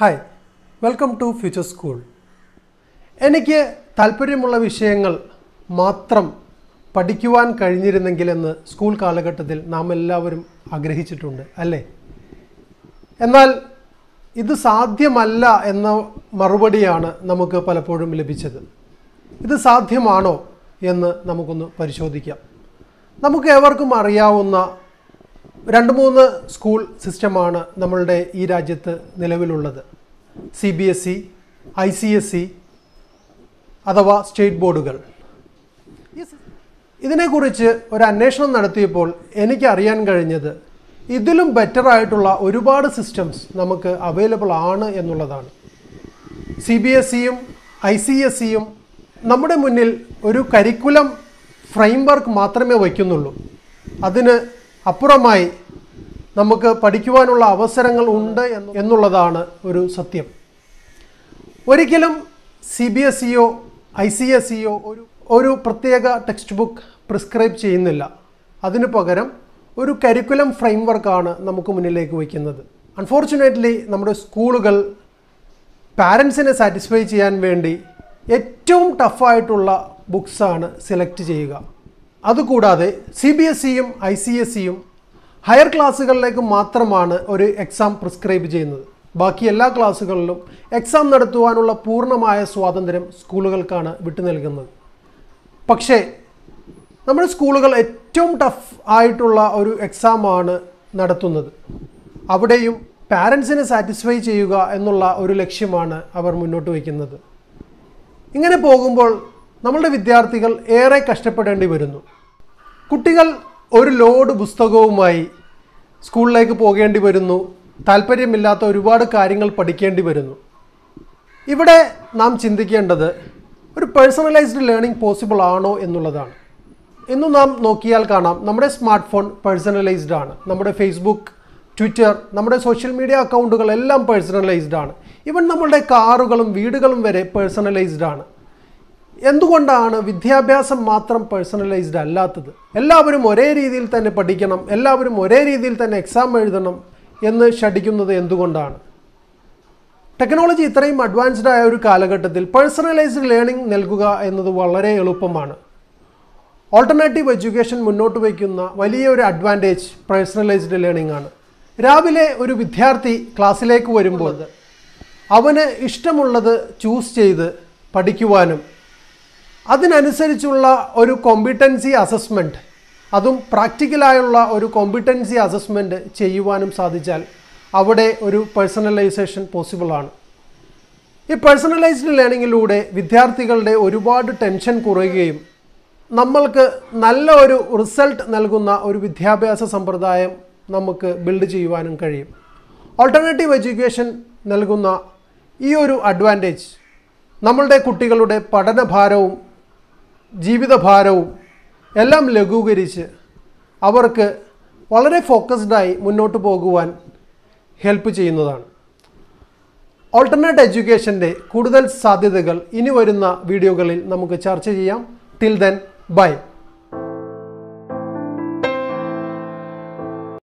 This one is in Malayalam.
hi welcome to future school എനിക്ക് താല്പര്യമുള്ള വിഷയങ്ങൾ മാത്രം പഠിക്കുവാൻ കഴിഞ്ഞിരുന്നെങ്കിലെന്ന് സ്കൂൾ കാലഘട്ടത്തിൽ നാം എല്ലാവരും ആഗ്രഹിച്ചിട്ടുണ്ട് അല്ലേ എന്നാൽ ഇത് സാധ്യമല്ല എന്ന മറുപടിയാണ് നമുക്ക് പലപ്പോഴും ലഭിച്ചത് ഇത് സാധ്യമാണോ എന്ന് നമുക്കൊന്ന് പരിശോധിക്കാം നമുക്ക് ഏവർക്കും അറിയാവുന്ന രണ്ട് മൂന്ന് സ്കൂൾ സിസ്റ്റമാണ് നമ്മളുടെ ഈ രാജ്യത്ത് നിലവിലുള്ളത് C B S E I C S E അഥവാ സ്റ്റേറ്റ് ബോർഡുകൾ ഇതിനെക്കുറിച്ച് ഒരു അന്വേഷണം നടത്തിയപ്പോൾ എനിക്ക് അറിയാൻ കഴിഞ്ഞത് ഇതിലും ബെറ്റർ ആയിട്ടുള്ള ഒരുപാട് സിസ്റ്റംസ് നമുക്ക് അവൈലബിൾ ആണ് എന്നുള്ളതാണ് സി ബി എസ് സിയും ഐ സി എസ് സിയും നമ്മുടെ മുന്നിൽ ഒരു കരിക്കുലം ഫ്രെയിംവർക്ക് മാത്രമേ വയ്ക്കുന്നുള്ളൂ അതിന് അപ്പുറമായി നമുക്ക് പഠിക്കുവാനുള്ള അവസരങ്ങൾ ഉണ്ട് എന്ന് എന്നുള്ളതാണ് ഒരു സത്യം ഒരിക്കലും സി ബി എസ് സിയോ ഐ സി എസ് സിയോ ഒരു ഒരു പ്രത്യേക ടെക്സ്റ്റ് ബുക്ക് പ്രിസ്ക്രൈബ് ചെയ്യുന്നില്ല അതിനു പകരം ഒരു കരിക്കുലം ഫ്രെയിംവർക്കാണ് നമുക്ക് മുന്നിലേക്ക് വയ്ക്കുന്നത് അൺഫോർച്ചുനേറ്റ്ലി നമ്മുടെ സ്കൂളുകൾ പാരൻസിനെ സാറ്റിസ്ഫൈ ചെയ്യാൻ വേണ്ടി ഏറ്റവും ടഫായിട്ടുള്ള ബുക്സാണ് സെലക്ട് ചെയ്യുക അതുകൂടാതെ സി ബി എസ് സിയും ഐ സി എസ് സിയും ഹയർ ക്ലാസ്സുകളിലേക്ക് മാത്രമാണ് ഒരു എക്സാം പ്രിസ്ക്രൈബ് ചെയ്യുന്നത് ബാക്കി എല്ലാ ക്ലാസ്സുകളിലും എക്സാം നടത്തുവാനുള്ള പൂർണ്ണമായ സ്വാതന്ത്ര്യം സ്കൂളുകൾക്കാണ് വിട്ടു നൽകുന്നത് പക്ഷേ നമ്മുടെ സ്കൂളുകൾ ഏറ്റവും ടഫ് ആയിട്ടുള്ള ഒരു എക്സാമാണ് നടത്തുന്നത് അവിടെയും പാരൻസിനെ സാറ്റിസ്ഫൈ ചെയ്യുക എന്നുള്ള ഒരു ലക്ഷ്യമാണ് അവർ മുന്നോട്ട് വയ്ക്കുന്നത് ഇങ്ങനെ പോകുമ്പോൾ നമ്മളുടെ വിദ്യാർത്ഥികൾ ഏറെ കഷ്ടപ്പെടേണ്ടി വരുന്നു കുട്ടികൾ ഒരു ലോഡ് പുസ്തകവുമായി സ്കൂളിലേക്ക് പോകേണ്ടി വരുന്നു താല്പര്യമില്ലാത്ത ഒരുപാട് കാര്യങ്ങൾ പഠിക്കേണ്ടി വരുന്നു ഇവിടെ നാം ചിന്തിക്കേണ്ടത് ഒരു പേഴ്സണലൈസ്ഡ് ലേണിംഗ് പോസിബിൾ ആണോ എന്നുള്ളതാണ് ഇന്ന് നാം നോക്കിയാൽ കാണാം നമ്മുടെ സ്മാർട്ട് ഫോൺ പേഴ്സണലൈസ്ഡ് ആണ് നമ്മുടെ ഫേസ്ബുക്ക് ട്വിറ്റർ നമ്മുടെ സോഷ്യൽ മീഡിയ അക്കൗണ്ടുകൾ എല്ലാം പേഴ്സണലൈസ്ഡ് ആണ് ഇവൻ നമ്മളുടെ കാറുകളും വീടുകളും വരെ പേഴ്സണലൈസ്ഡ് ആണ് എന്തുകൊണ്ടാണ് വിദ്യാഭ്യാസം മാത്രം പേഴ്സണലൈസ്ഡ് അല്ലാത്തത് എല്ലാവരും ഒരേ രീതിയിൽ തന്നെ പഠിക്കണം എല്ലാവരും ഒരേ രീതിയിൽ തന്നെ എക്സാം എഴുതണം എന്ന് ഷടിക്കുന്നത് എന്തുകൊണ്ടാണ് ടെക്നോളജി ഇത്രയും അഡ്വാൻസ്ഡ് ആയ ഒരു കാലഘട്ടത്തിൽ പേഴ്സണലൈസ്ഡ് ലേണിംഗ് നൽകുക എന്നത് വളരെ എളുപ്പമാണ് ഓൾട്ടർനേറ്റീവ് എഡ്യൂക്കേഷൻ മുന്നോട്ട് വയ്ക്കുന്ന വലിയ ഒരു അഡ്വാൻറ്റേജ് പേഴ്സണലൈസ്ഡ് ലേണിംഗ് ആണ് രാവിലെ ഒരു വിദ്യാർത്ഥി ക്ലാസ്സിലേക്ക് വരുമ്പോൾ അവന് ഇഷ്ടമുള്ളത് ചൂസ് ചെയ്ത് പഠിക്കുവാനും അതിനനുസരിച്ചുള്ള ഒരു കോമ്പിറ്റൻസി അസസ്മെൻറ്റ് അതും പ്രാക്ടിക്കലായുള്ള ഒരു കോമ്പിറ്റൻസി അസസ്മെൻറ്റ് ചെയ്യുവാനും സാധിച്ചാൽ അവിടെ ഒരു പേഴ്സണലൈസേഷൻ പോസിബിളാണ് ഈ പേഴ്സണലൈസ്ഡ് ലേണിങ്ങിലൂടെ വിദ്യാർത്ഥികളുടെ ഒരുപാട് ടെൻഷൻ കുറയുകയും നമ്മൾക്ക് നല്ല ഒരു റിസൾട്ട് നൽകുന്ന ഒരു വിദ്യാഭ്യാസ സമ്പ്രദായം നമുക്ക് ബിൽഡ് ചെയ്യുവാനും കഴിയും ഓൾട്ടർനേറ്റീവ് എഡ്യൂക്കേഷൻ നൽകുന്ന ഈ ഒരു അഡ്വാൻറ്റേജ് നമ്മളുടെ കുട്ടികളുടെ പഠനഭാരവും ജീവിതഭാരവും എല്ലാം ലഘൂകരിച്ച് അവർക്ക് വളരെ ഫോക്കസ്ഡായി മുന്നോട്ട് പോകുവാൻ ഹെൽപ്പ് ചെയ്യുന്നതാണ് ഓൾട്ടർനേറ്റ് എഡ്യൂക്കേഷൻ്റെ കൂടുതൽ സാധ്യതകൾ ഇനി വരുന്ന വീഡിയോകളിൽ നമുക്ക് ചർച്ച ചെയ്യാം ടിൽ ദെൻ ബൈ